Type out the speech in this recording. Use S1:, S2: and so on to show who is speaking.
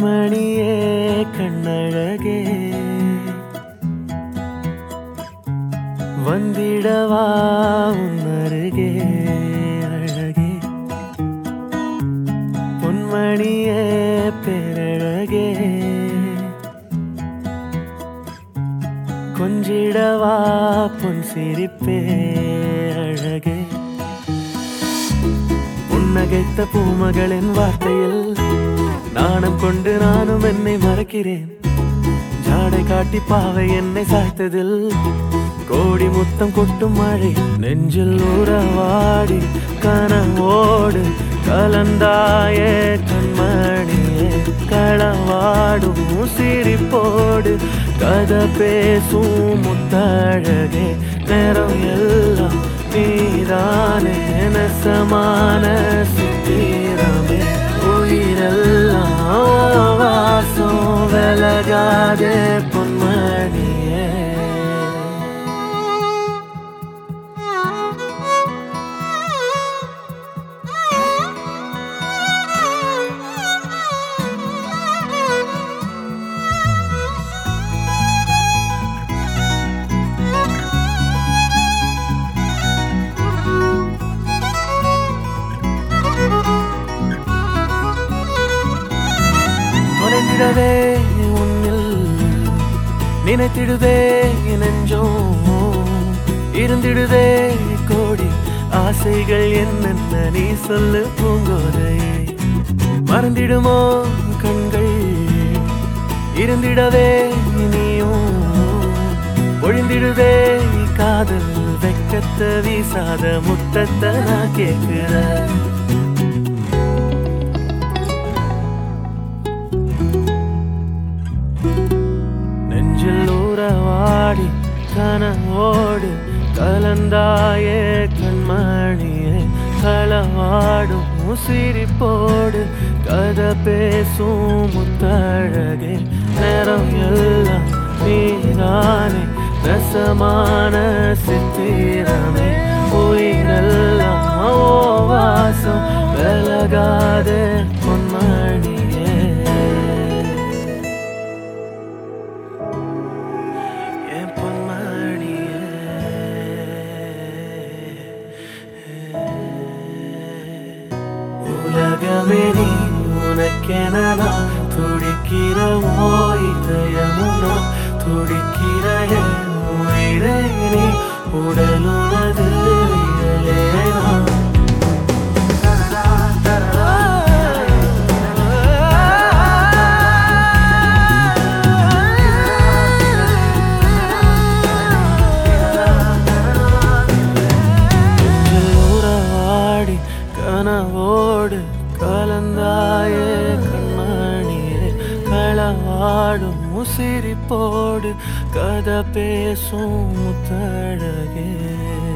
S1: பொன்மணியே கண்ணழகே வந்திடவா உன்னருகே அழகே பொன்மணியே பேரழகே கொஞ்சிடவா பொன் சிரிப்பே அழகே புன்னகைத்த பூமகளின் வார்த்தையில் நாணம் கொண்டு நானும் என்னை மறக்கிறேன் ஜாடை காட்டி பாவை என்னை சாய்த்ததில் கோடி முத்தம் கொட்டும் மழை நெஞ்சில் உறவாடி கனவோடு கலந்தாயே கண்மணியே களவாடும் சிரிப்போடு கதை பேசும் முத்தழகே நேரம் எல்லாம் நீதானே நெசமான சித்திரமே உயிரெல்லாம் வாசம் விலகாதே பொன்மணியே தொலைந்திடவே உன்னில் நினைத்திடுதே நெஞ்சோம் இருந்திடுதே கோடி ஆசைகள் என்னென்ன நீ சொல்லு பூங்கோதை மறந்திடுமோ கண்கள் இருந்திடவே நீயும் ஒழிந்திடுதே காதல் வெக்கத்த வீசாத முத்தத்தை நான் கேட்கிறேன் நெஞ்சில் ஊறவாடி கனவோடு கலந்தாயே கண்மணியே களவாடும் சிரிப்போடு கதை பேசும் முத்தழகே நேரம் எல்லாம் நீதானே ரசமான சித்திரமே உயிரெல்லாம் ஓ வாசம் விலகாதே பொன்மணியே என் பொன்மணியே உலகமே நீ உனக்கென நான் துடிக்கிற ஓ இதயமுனா துடிக்கிற என் உயிரை நீ உடலுனது விரலே நான் நெஞ்சில் உறவாடி கனவோடு கலந்தாயே கண்மணியே களவாடும் சிரிப்போடு கதை பேசும் முத்தழகே